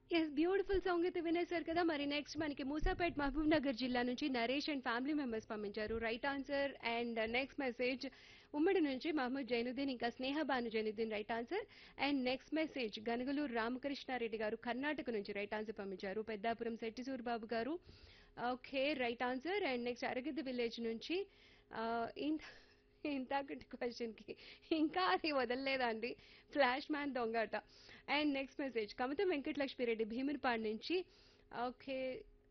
yes beautiful song అయితే వినేశారు కదా మరి నెక్స్ట్ మనకి మూసాపేట్ మహబూబ్ నగర్ జిల్లా నుంచి నరేష్ అండ్ ఫ్యామిలీ మెంబర్స్ పంపించారు right answer and next message ఉమ్మడి నుంచి మహమ్మద్ జైనుద్దీన్ ఇంకా Sneha Banu Zainuddin right answer and next message Ganugulur Ramakrishna Reddy గారు కర్ణాటక నుంచి రైట్ ఆన్సర్ పంపించారు పెద్దాపురం శెట్టి సూరిబాబు గారు okay right answer and next Aragiddi village నుంచి ఆ, ఇంత ఇంతకటి క్వశ్చన్కి ఇంకా అది వదలలేదండి ఫ్లాష్ మ్యాన్ దొంగట and next message Kamata Venkatalakshmi Reddy Bhimunipadu నుంచి ఓకే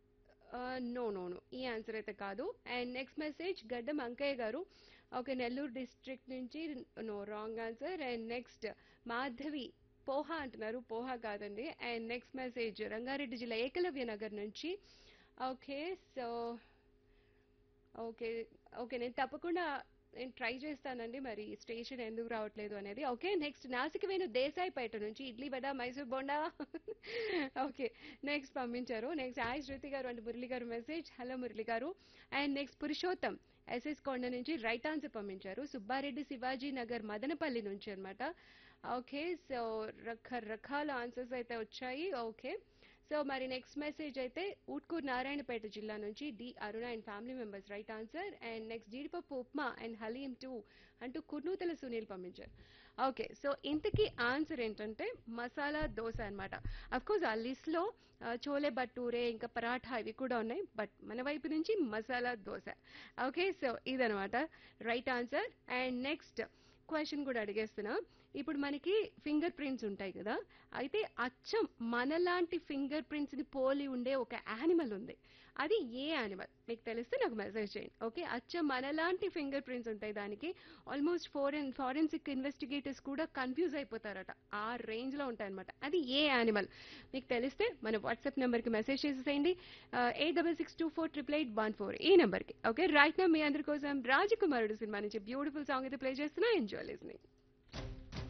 నో నో నో ఈ ఆన్సర్ అయితే కాదు and next message Gaddam Ankaiah గారు ఓకే నెల్లూరు డిస్ట్రిక్ట్ నుంచి no wrong answer and next Madhavi poha అంటున్నారు పోహా కాదండి అండ్ నెక్స్ట్ మెసేజ్ రంగారెడ్డి జిల్లా ఏకలవ్య నగర్ నుంచి ఓకే సో ఓకే ఓకే నేను తప్పకుండా నేను ట్రై చేస్తానండి మరి స్టేషన్ ఎందుకు రావట్లేదు అనేది ఓకే నెక్స్ట్ నాసిక వేణు దేశాయిపేట నుంచి ఇడ్లీ వడ మైసూర్ బోండా ఓకే నెక్స్ట్ పంపించారు నెక్స్ట్ హాయ్ శృతి గారు అండ్ మురళి గారు మెసేజ్ హలో మురళి గారు అండ్ నెక్స్ట్ పురుషోత్తం ఎస్ఎస్ కొండ నుంచి రైట్ ఆన్సర్ పంపించారు సుబ్బారెడ్డి శివాజీ నగర్ మదనపల్లి నుంచి అన్నమాట ఓకే సో రకరకాల ఆన్సర్స్ అయితే వచ్చాయి ఓకే సో మరి నెక్స్ట్ మెసేజ్ అయితే ఊట్కూర్ నారాయణపేట జిల్లా నుంచి D Aruna and family members right answer and next జీడిపప్పు ఉప్మా అండ్ హలీం టూ అంటూ కుర్నూతల సునీల్ పంపించారు ఓకే సో ఇంతకీ ఆన్సర్ ఏంటంటే మసాలా దోశ అనమాట కోర్స్ ఆ లిస్ట్లో చోలే బట్టూరే ఇంకా పరాఠా ఇవి కూడా ఉన్నాయి బట్ మన వైపు నుంచి మసాలా దోశ ఓకే సో ఇదనమాట right answer and next question కూడా అడిగేస్తున్నా ఇప్పుడు మనకి ఫింగర్ ప్రింట్స్ ఉంటాయి కదా అయితే అచ్చం మనలాంటి ఫింగర్ ప్రింట్స్ ని పోలి ఉండే ఒక యానిమల్ ఉంది అది ఏ యానిమల్ మీకు తెలిస్తే నాకు మెసేజ్ చేయండి ఓకే అచ్చం మనలాంటి ఫింగర్ ప్రింట్స్ ఉంటాయి దానికి ఆల్మోస్ట్ ఫోరెన్ ఫారెన్సిక్ ఇన్వెస్టిగేటర్స్ కూడా కన్ఫ్యూజ్ అయిపోతారట ఆ రేంజ్ లో ఉంటాయి అనమాట అది ఏ యానిమల్ మీకు తెలిస్తే మన వాట్సాప్ నెంబర్ కి మెసేజ్ చేసేసేయండి eight double six two four triple eight one four ఈ నెంబర్ కి ఓకే రైట్ నా మీ అందరి కోసం రాజకుమారుడు సినిమా నుంచి బ్యూటిఫుల్ సాంగ్ అయితే ప్లే చేస్తున్నా ఎంజాయ్ లిస్నింగ్